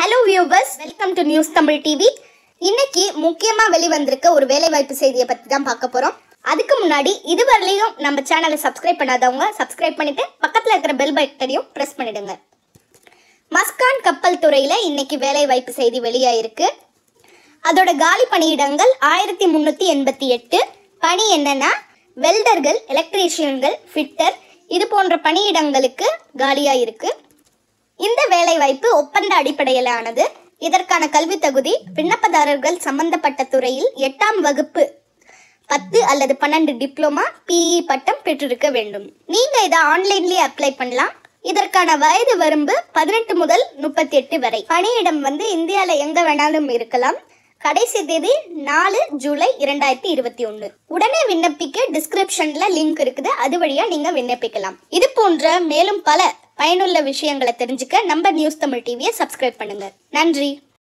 hello viewers welcome to news Tamil TV இன்னைக்கு முக்கியமா வெளிவந்திருக்க ஒரு வேலைவாய்ப்பு செய்தியை பத்தி தான் பார்க்க போறோம் அதுக்கு முன்னாடி இதுவரையிலும் நம்ம சேனலை சப்ஸ்கிரைப் பண்ணாதவங்க சப்ஸ்கிரைப் பண்ணிட்டு பக்கத்துல இருக்கிற பெல் பட்டனையும் பிரஸ் பண்ணிடுங்க மஸ்கான் கப்பல் துறையில இன்னைக்கு வேலைவாய்ப்பு செய்தி வெளியாயிருக்கு அதோட காலி பணியிடங்கள் ஆயிரத்தி முந்நூற்றி எண்பத்தி எட்டு பணி என்னன்னா வெல்டர்கள் எலக்ட்ரீஷியன்கள் ஃபிட்டர் இது போன்ற பணியிடங்களுக்கு காலியாக இருக்கு இந்த வேலைவாய்ப்பு ஒப்பந்த அடிப்படையிலானது இதற்கான கல்வி தகுதி விண்ணப்பதாரர்கள் சம்பந்தப்பட்ட துறையில் எட்டாம் வகுப்பு பத்து அல்லது பன்னெண்டு டிப்ளமா பிஇ பட்டம் பெற்றிருக்க வேண்டும் நீங்க இதை ஆன்லைன்லயே அப்ளை பண்ணலாம் இதற்கான வயது வரம்பு பதினெட்டு முதல் முப்பத்தி எட்டு வரை பணியிடம் வந்து இந்தியாவில் எங்க வேணாலும் இருக்கலாம் கடைசி தேதி நாலு ஜூலை இரண்டாயிரத்தி இருபத்தி ஒன்று உடனே விண்ணப்பிக்க டிஸ்கிரிப்ஷன்ல லிங்க் இருக்குது அது வழியா நீங்க விண்ணப்பிக்கலாம் இது போன்ற மேலும் பல பயனுள்ள விஷயங்களை தெரிஞ்சுக்க நம்ம நியூஸ் தமிழ் டிவியை சப்ஸ்கிரைப் பண்ணுங்க நன்றி